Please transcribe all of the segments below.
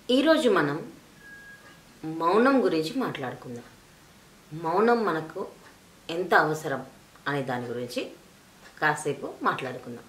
ఈరోజు మనం మౌనం గురించి మాట్లాడుకుందాం మౌనం మనకు ఎంత అవసరం అనే దాని గురించి కాసేపు మాట్లాడుకుందాం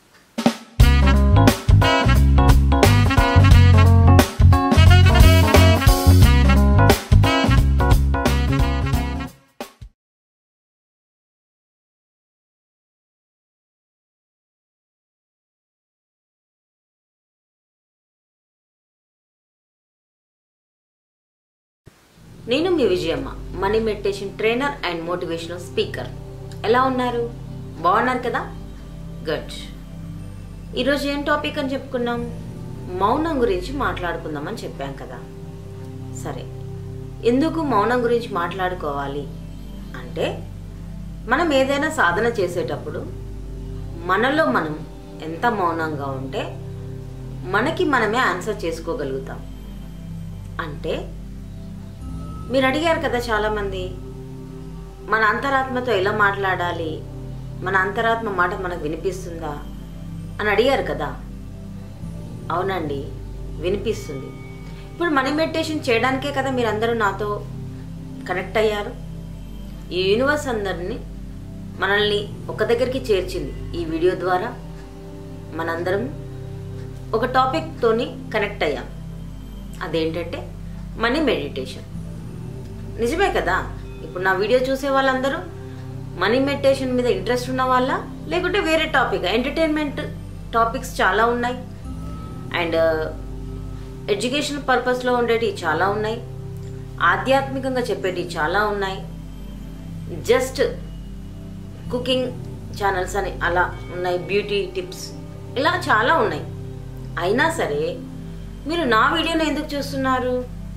నేను మీ Vijayamma money meditation trainer and motivational speaker ఎలా ఉన్నారు బాగున్నారు కదా గుడ్ ఈరోజు ఏం టాపిక్ అని చెప్పుకున్నాం మౌనం గురించి మాట్లాడుకుందామని చెప్పాం కదా సరే ఎందుకు మౌనం గురించి మాట్లాడుకోవాలి అంటే మనం ఏదైనా సాధన చేసేటప్పుడు మనలో మనం ఎంత మౌనంగా ఉంటే మనకి మనమే ఆన్సర్ చేసుకోగలుగుతాం అంటే మీరు అడిగారు కదా చాలామంది మన అంతరాత్మతో ఎలా మాట్లాడాలి మన అంతరాత్మ మాట మనకు వినిపిస్తుందా అని అడిగారు కదా అవునండి వినిపిస్తుంది ఇప్పుడు మనీ మెడిటేషన్ చేయడానికే కదా మీరందరూ నాతో కనెక్ట్ అయ్యారు ఈ యూనివర్స్ అందరినీ మనల్ని ఒక దగ్గరికి చేర్చింది ఈ వీడియో ద్వారా మనందరం ఒక టాపిక్తోని కనెక్ట్ అయ్యాం అదేంటంటే మనీ మెడిటేషన్ నిజమే కదా ఇప్పుడు నా వీడియో చూసే వాళ్ళందరూ మనీ మెడిటేషన్ మీద ఇంట్రెస్ట్ ఉన్న వాళ్ళ లేకుంటే వేరే టాపిక్ ఎంటర్టైన్మెంట్ టాపిక్స్ చాలా ఉన్నాయి అండ్ ఎడ్యుకేషన్ పర్పస్లో ఉండేటివి చాలా ఉన్నాయి ఆధ్యాత్మికంగా చెప్పేటివి చాలా ఉన్నాయి జస్ట్ కుకింగ్ ఛానల్స్ అని అలా ఉన్నాయి బ్యూటీ టిప్స్ ఇలా చాలా ఉన్నాయి అయినా సరే మీరు నా వీడియోని ఎందుకు చూస్తున్నారు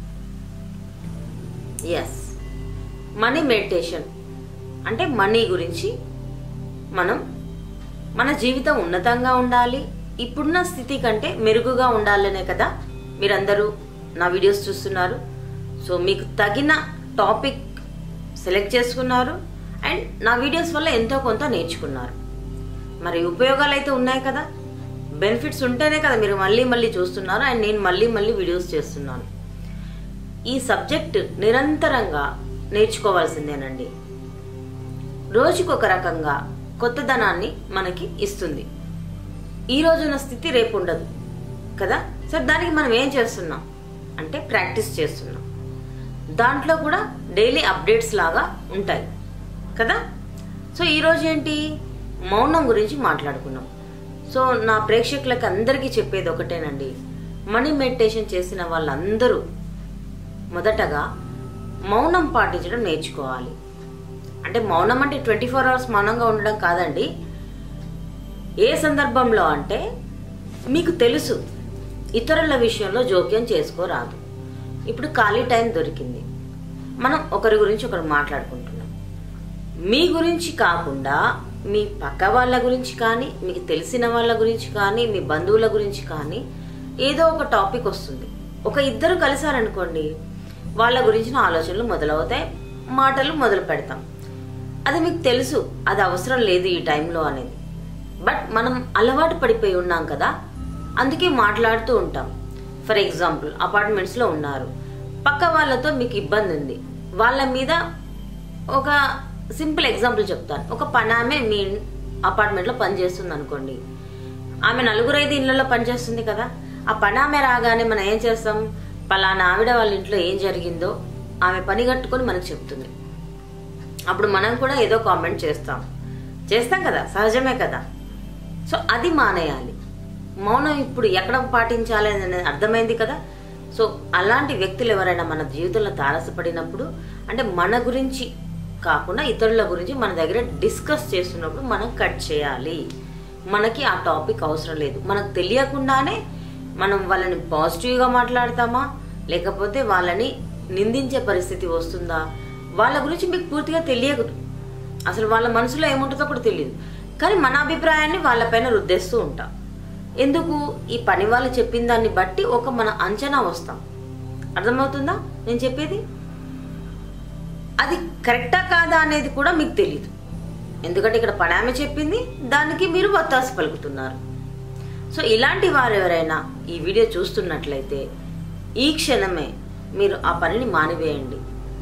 ఎస్ మనీ మెడిటేషన్ అంటే మనీ గురించి మనం మన జీవితం ఉన్నతంగా ఉండాలి ఇప్పుడున్న స్థితి కంటే మెరుగుగా ఉండాలనే కదా మీరందరూ నా వీడియోస్ చూస్తున్నారు సో మీకు తగిన టాపిక్ సెలెక్ట్ చేసుకున్నారు అండ్ నా వీడియోస్ వల్ల ఎంతో కొంత నేర్చుకున్నారు మరి ఉపయోగాలు అయితే ఉన్నాయి కదా బెనిఫిట్స్ ఉంటేనే కదా మీరు మళ్ళీ మళ్ళీ చూస్తున్నారు అండ్ నేను మళ్ళీ మళ్ళీ వీడియోస్ చేస్తున్నాను ఈ సబ్జెక్ట్ నిరంతరంగా నేర్చుకోవాల్సిందేనండి రోజుకొక రకంగా కొత్తదనాన్ని మనకి ఇస్తుంది ఈ రోజున స్థితి రేపు ఉండదు కదా సో దానికి మనం ఏం చేస్తున్నాం అంటే ప్రాక్టీస్ చేస్తున్నాం దాంట్లో కూడా డైలీ అప్డేట్స్ లాగా ఉంటాయి కదా సో ఈరోజు ఏంటి మౌనం గురించి మాట్లాడుకున్నాం సో నా ప్రేక్షకులకు అందరికీ చెప్పేది ఒకటేనండి మనీ మెడిటేషన్ చేసిన వాళ్ళందరూ మొదటగా మౌనం పాటించడం నేర్చుకోవాలి అంటే మౌనం అంటే ట్వంటీ ఫోర్ అవర్స్ మౌనంగా ఉండడం కాదండి ఏ సందర్భంలో అంటే మీకు తెలుసు ఇతరుల విషయంలో జోక్యం చేసుకోరాదు ఇప్పుడు ఖాళీ టైం దొరికింది మనం ఒకరి గురించి ఒకరు మాట్లాడుకుంటున్నాం మీ గురించి కాకుండా మీ పక్క వాళ్ళ గురించి కానీ మీకు తెలిసిన వాళ్ళ గురించి కానీ మీ బంధువుల గురించి కానీ ఏదో ఒక టాపిక్ వస్తుంది ఒక ఇద్దరు కలిసారనుకోండి వాళ్ళ గురించిన ఆలోచనలు మొదలవుతాయి మాటలు మొదలు పెడతాం అది మీకు తెలుసు అది అవసరం లేదు ఈ టైంలో అనేది బట్ మనం అలవాటు పడిపోయి ఉన్నాం కదా అందుకే మాట్లాడుతూ ఉంటాం ఫర్ ఎగ్జాంపుల్ అపార్ట్మెంట్స్లో ఉన్నారు పక్క వాళ్ళతో మీకు ఇబ్బంది ఉంది వాళ్ళ మీద ఒక సింపుల్ ఎగ్జాంపుల్ చెప్తాను ఒక పనామె మీ అపార్ట్మెంట్లో పనిచేస్తుంది అనుకోండి ఆమె నలుగురైదు ఇళ్లలో పనిచేస్తుంది కదా ఆ పనామె రాగానే మనం ఏం చేస్తాం పలానా ఆవిడ వాళ్ళ ఇంట్లో ఏం జరిగిందో ఆమె పని కట్టుకొని మనకు చెప్తుంది అప్పుడు మనం కూడా ఏదో కామెంట్ చేస్తాం చేస్తాం కదా సహజమే కదా సో అది మానేయాలి మౌనం ఇప్పుడు ఎక్కడ పాటించాలి అనేది అర్థమైంది కదా సో అలాంటి వ్యక్తులు ఎవరైనా మన జీవితంలో తారసపడినప్పుడు అంటే మన గురించి కాకుండా ఇతరుల గురించి మన దగ్గర డిస్కస్ చేస్తున్నప్పుడు మనం కట్ చేయాలి మనకి ఆ టాపిక్ అవసరం లేదు మనకు తెలియకుండానే మనం వాళ్ళని పాజిటివ్గా మాట్లాడతామా లేకపోతే వాళ్ళని నిందించే పరిస్థితి వస్తుందా వాళ్ళ గురించి మీకు పూర్తిగా తెలియదు అసలు వాళ్ళ మనసులో ఏముంటుందో కూడా తెలియదు కానీ మన అభిప్రాయాన్ని వాళ్ళపైన రుద్దేస్తూ ఉంటాం ఎందుకు ఈ పని వాళ్ళు చెప్పిన దాన్ని బట్టి ఒక మన అంచనా వస్తాం అర్థమవుతుందా నేను చెప్పేది అది కరెక్టా కాదా అనేది కూడా మీకు తెలియదు ఎందుకంటే ఇక్కడ పనామె చెప్పింది దానికి మీరు వత్తాసు పలుకుతున్నారు సో ఇలాంటి వారు ఎవరైనా ఈ వీడియో చూస్తున్నట్లయితే ఈ క్షణమే మీరు ఆ పనిని మానివేయండి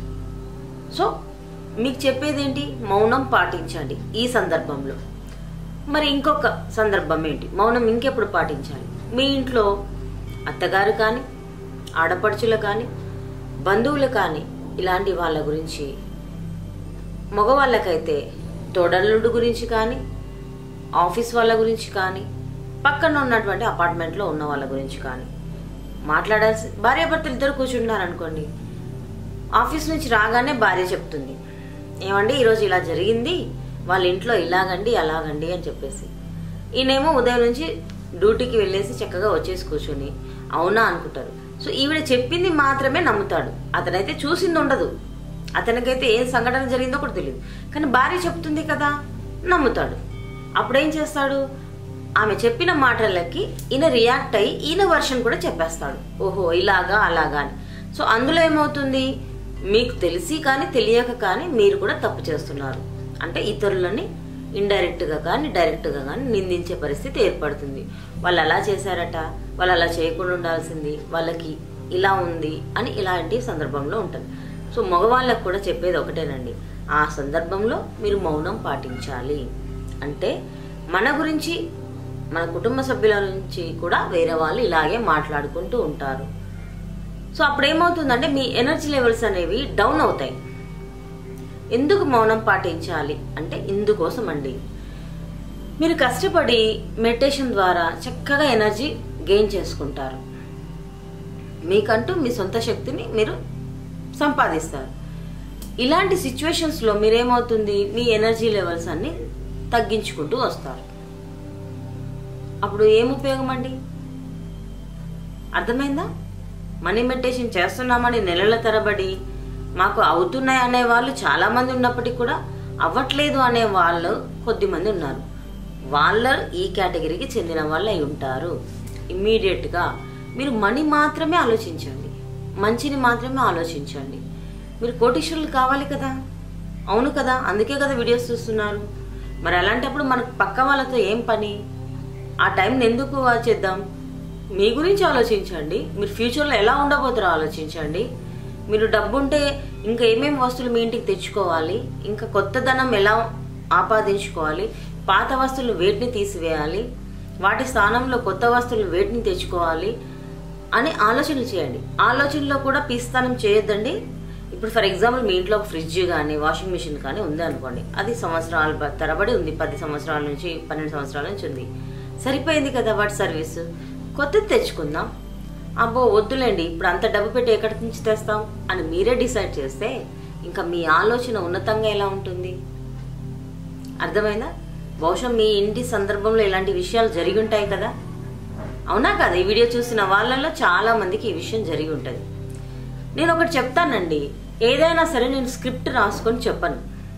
సో మీకు చెప్పేది ఏంటి మౌనం పాటించండి ఈ సందర్భంలో మరి ఇంకొక సందర్భం ఏంటి మౌనం ఇంకెప్పుడు పాటించాలి మీ ఇంట్లో అత్తగారు కానీ ఆడపడుచులు కానీ బంధువులు కానీ ఇలాంటి వాళ్ళ గురించి మగవాళ్ళకైతే తోడల్లుడు గురించి కానీ ఆఫీస్ వాళ్ళ గురించి కానీ పక్కన ఉన్నటువంటి అపార్ట్మెంట్లో ఉన్న వాళ్ళ గురించి కానీ మాట్లాడాల్సి భార్యాభర్తలు ఇద్దరు కూర్చుంటున్నారు అనుకోండి ఆఫీస్ నుంచి రాగానే భార్య చెప్తుంది ఏమండి ఈరోజు ఇలా జరిగింది వాళ్ళ ఇంట్లో ఇలాగండి అలాగండి అని చెప్పేసి ఈయనేమో ఉదయం నుంచి డ్యూటీకి వెళ్ళేసి చక్కగా వచ్చేసి కూర్చొని అవునా అనుకుంటారు సో ఈవిడ చెప్పింది మాత్రమే నమ్ముతాడు అతనైతే చూసింది ఉండదు అతనికైతే ఏం సంఘటన జరిగిందో కూడా తెలియదు కానీ భార్య చెప్తుంది కదా నమ్ముతాడు అప్పుడేం చేస్తాడు ఆమె చెప్పిన మాటలకి ఈయన రియాక్ట్ అయ్యి ఈయన వర్షన్ కూడా చెప్పేస్తాడు ఓహో ఇలాగా అలాగా అని సో అందులో ఏమవుతుంది మీకు తెలిసి కానీ తెలియక కానీ మీరు కూడా తప్పు చేస్తున్నారు అంటే ఇతరులని ఇండైరెక్ట్గా కానీ డైరెక్ట్గా కానీ నిందించే పరిస్థితి ఏర్పడుతుంది వాళ్ళు అలా చేశారట వాళ్ళు అలా చేయకుండా ఉండాల్సింది వాళ్ళకి ఇలా ఉంది అని ఇలాంటి సందర్భంలో ఉంటుంది సో మగవాళ్ళకు కూడా చెప్పేది ఒకటేనండి ఆ సందర్భంలో మీరు మౌనం పాటించాలి అంటే మన గురించి మన కుటుంబ సభ్యుల నుంచి కూడా వేరే వాళ్ళు ఇలాగే మాట్లాడుకుంటూ ఉంటారు సో అప్పుడు ఏమవుతుందంటే మీ ఎనర్జీ లెవెల్స్ అనేవి డౌన్ అవుతాయి ఎందుకు మౌనం పాటించాలి అంటే ఇందుకోసం అండి మీరు కష్టపడి మెడిటేషన్ ద్వారా చక్కగా ఎనర్జీ గెయిన్ చేసుకుంటారు మీకంటూ మీ సొంత శక్తిని మీరు సంపాదిస్తారు ఇలాంటి సిచ్యువేషన్స్లో మీరేమవుతుంది మీ ఎనర్జీ లెవెల్స్ అన్ని తగ్గించుకుంటూ వస్తారు అప్పుడు ఏం ఉపయోగం అండి అర్థమైందా మనీ మెడిటేషన్ చేస్తున్నామని నెలల తరబడి మాకు అవుతున్నాయి అనే వాళ్ళు చాలా మంది ఉన్నప్పటికీ కూడా అవ్వట్లేదు అనే వాళ్ళు కొద్దిమంది ఉన్నారు వాళ్ళ ఈ కేటగిరీకి చెందిన వాళ్ళు అయి ఉంటారు ఇమ్మీడియట్గా మీరు మనీ మాత్రమే ఆలోచించండి మంచిని మాత్రమే ఆలోచించండి మీరు కోటీశ్వరులు కావాలి కదా అవును కదా అందుకే కదా వీడియోస్ చూస్తున్నారు మరి అలాంటప్పుడు మనకు పక్క వాళ్ళతో ఏం పని ఆ టైంని ఎందుకు చేద్దాం మీ గురించి ఆలోచించండి మీరు ఫ్యూచర్లో ఎలా ఉండబోతారో ఆలోచించండి మీరు డబ్బు ఉంటే ఇంకా ఏమేమి వస్తువులు మీ ఇంటికి తెచ్చుకోవాలి ఇంకా కొత్త ధనం ఎలా ఆపాదించుకోవాలి పాత వస్తువులు వేటిని తీసివేయాలి వాటి స్థానంలో కొత్త వస్తువులు వేటిని తెచ్చుకోవాలి అని ఆలోచనలు చేయండి ఆలోచనలో కూడా పీస్తానం చేయొద్దండి ఇప్పుడు ఫర్ ఎగ్జాంపుల్ మీ ఇంట్లో ఒక ఫ్రిడ్జ్ కానీ వాషింగ్ మిషన్ కానీ ఉంది అనుకోండి అది సంవత్సరాల బ- తరబడి ఉంది పది సంవత్సరాల నుంచి పన్నెండు సంవత్సరాల నుంచి ఉంది సరిపోయింది కదా వాటి సర్వీస్ కొత్తది తెచ్చుకుందాం అబ్బో వద్దులేండి ఇప్పుడు అంత డబ్బు పెట్టి ఎక్కడి నుంచి తెస్తాం అని మీరే డిసైడ్ చేస్తే ఇంకా మీ ఆలోచన ఉన్నతంగా ఎలా ఉంటుంది అర్థమైందా బహుశా మీ ఇంటి సందర్భంలో ఇలాంటి విషయాలు జరిగి ఉంటాయి కదా అవునా కదా ఈ వీడియో చూసిన వాళ్ళలో చాలా మందికి ఈ విషయం జరిగి ఉంటుంది నేను ఒకటి చెప్తానండి ఏదైనా సరే నేను స్క్రిప్ట్ రాసుకొని చెప్పను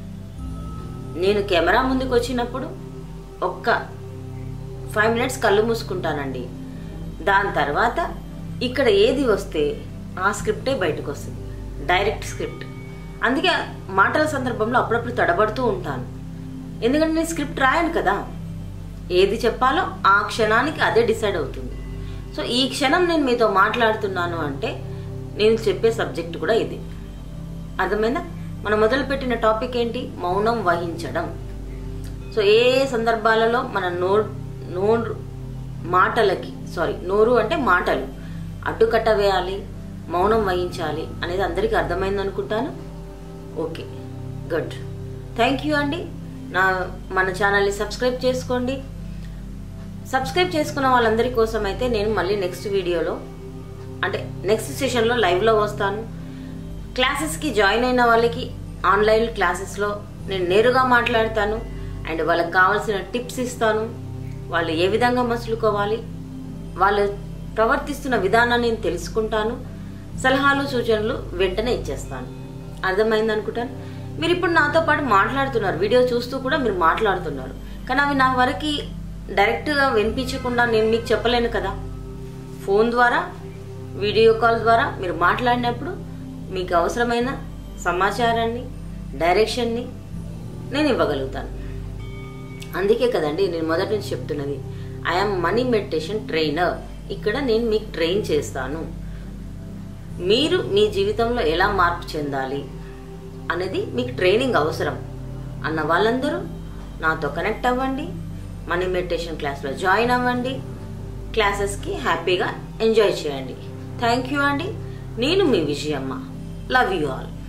నేను కెమెరా ముందుకు వచ్చినప్పుడు ఒక్క ఫైవ్ మినిట్స్ కళ్ళు మూసుకుంటానండి దాని తర్వాత ఇక్కడ ఏది వస్తే ఆ స్క్రిప్టే బయటకు వస్తుంది డైరెక్ట్ స్క్రిప్ట్ అందుకే మాటల సందర్భంలో అప్పుడప్పుడు తడబడుతూ ఉంటాను ఎందుకంటే నేను స్క్రిప్ట్ రాయను కదా ఏది చెప్పాలో ఆ క్షణానికి అదే డిసైడ్ అవుతుంది సో ఈ క్షణం నేను మీతో మాట్లాడుతున్నాను అంటే నేను చెప్పే సబ్జెక్ట్ కూడా ఇది అర్థమైందా మనం మొదలుపెట్టిన టాపిక్ ఏంటి మౌనం వహించడం సో ఏ ఏ సందర్భాలలో మన నోరు నోరు మాటలకి సారీ నోరు అంటే మాటలు అడ్డుకట్ట వేయాలి మౌనం వహించాలి అనేది అందరికీ అర్థమైంది అనుకుంటాను ఓకే గుడ్ థ్యాంక్ యూ అండి నా మన ఛానల్ని సబ్స్క్రైబ్ చేసుకోండి సబ్స్క్రైబ్ చేసుకున్న వాళ్ళందరి కోసం అయితే నేను మళ్ళీ నెక్స్ట్ వీడియోలో అంటే నెక్స్ట్ సెషన్లో లైవ్లో వస్తాను క్లాసెస్కి జాయిన్ అయిన వాళ్ళకి ఆన్లైన్ క్లాసెస్లో నేను నేరుగా మాట్లాడతాను అండ్ వాళ్ళకి కావాల్సిన టిప్స్ ఇస్తాను వాళ్ళు ఏ విధంగా మసులుకోవాలి వాళ్ళు ప్రవర్తిస్తున్న విధానాన్ని నేను తెలుసుకుంటాను సలహాలు సూచనలు వెంటనే ఇచ్చేస్తాను అర్థమైంది అనుకుంటాను మీరు ఇప్పుడు నాతో పాటు మాట్లాడుతున్నారు వీడియో చూస్తూ కూడా మీరు మాట్లాడుతున్నారు కానీ అవి నా వరకు డైరెక్ట్గా వినిపించకుండా నేను మీకు చెప్పలేను కదా ఫోన్ ద్వారా వీడియో కాల్ ద్వారా మీరు మాట్లాడినప్పుడు మీకు అవసరమైన సమాచారాన్ని డైరెక్షన్ని నేను ఇవ్వగలుగుతాను అందుకే కదండి నేను మొదటి నుంచి చెప్తున్నది ఐఎమ్ మనీ మెడిటేషన్ ట్రైనర్ ఇక్కడ నేను మీకు ట్రైన్ చేస్తాను మీరు మీ జీవితంలో ఎలా మార్పు చెందాలి అనేది మీకు ట్రైనింగ్ అవసరం అన్న వాళ్ళందరూ నాతో కనెక్ట్ అవ్వండి మనీ మెడిటేషన్ క్లాస్లో జాయిన్ అవ్వండి క్లాసెస్కి హ్యాపీగా ఎంజాయ్ చేయండి థ్యాంక్ యూ అండి నేను మీ విజయమ్మ లవ్ యూ ఆల్